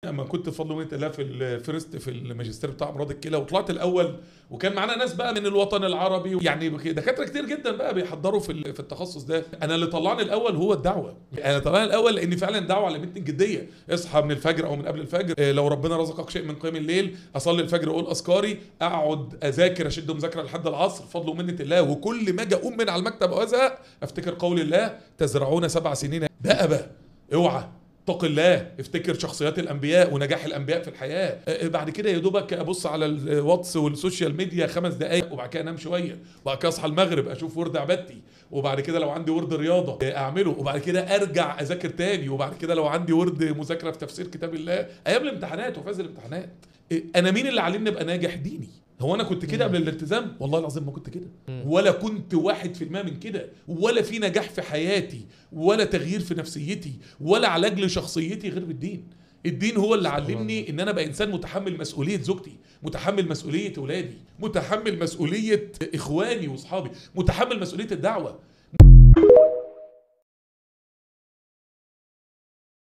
لما كنت بفضل من الله في الفيرست في الماجستير بتاع امراض الكلى وطلعت الاول وكان معانا ناس بقى من الوطن العربي يعني دكاتره كتير جدا بقى بيحضروا في ال- في التخصص ده انا اللي طلعني الاول هو الدعوه انا طلعني الاول لان فعلا الدعوه علمتني الجديه اصحى من الفجر او من قبل الفجر إيه، لو ربنا رزقك شيء من قيام الليل اصلي الفجر اقول اذكاري اقعد اذاكر اشد مذاكره لحد العصر فضل ومنه الله وكل ما اجي اقوم من على المكتب وازهق افتكر قول الله تزرعون سبع سنين دأبة اوعى اتق الله افتكر شخصيات الانبياء ونجاح الانبياء في الحياه أه، بعد كده يا دوبك ابص على الواتس والسوشيال ميديا خمس دقائق وبعد كده انام شويه وبعد كده اصحى المغرب اشوف ورد عبادتي وبعد كده لو عندي ورد رياضه أه، اعمله وبعد كده ارجع اذاكر تاني وبعد كده لو عندي ورد مذاكره في تفسير كتاب الله ايام الامتحانات وفاز الامتحانات أه، انا مين اللي علمني ابقى ناجح ديني هو انا كنت كده قبل الالتزام والله العظيم ما كنت كده ولا كنت واحد في المية من كده ولا في نجاح في حياتي ولا تغيير في نفسيتي ولا علاج لشخصيتي غير بالدين الدين هو اللي علمني ان انا ابقى انسان متحمل مسؤوليه زوجتي متحمل مسؤوليه اولادي متحمل مسؤوليه اخواني واصحابي متحمل مسؤوليه الدعوه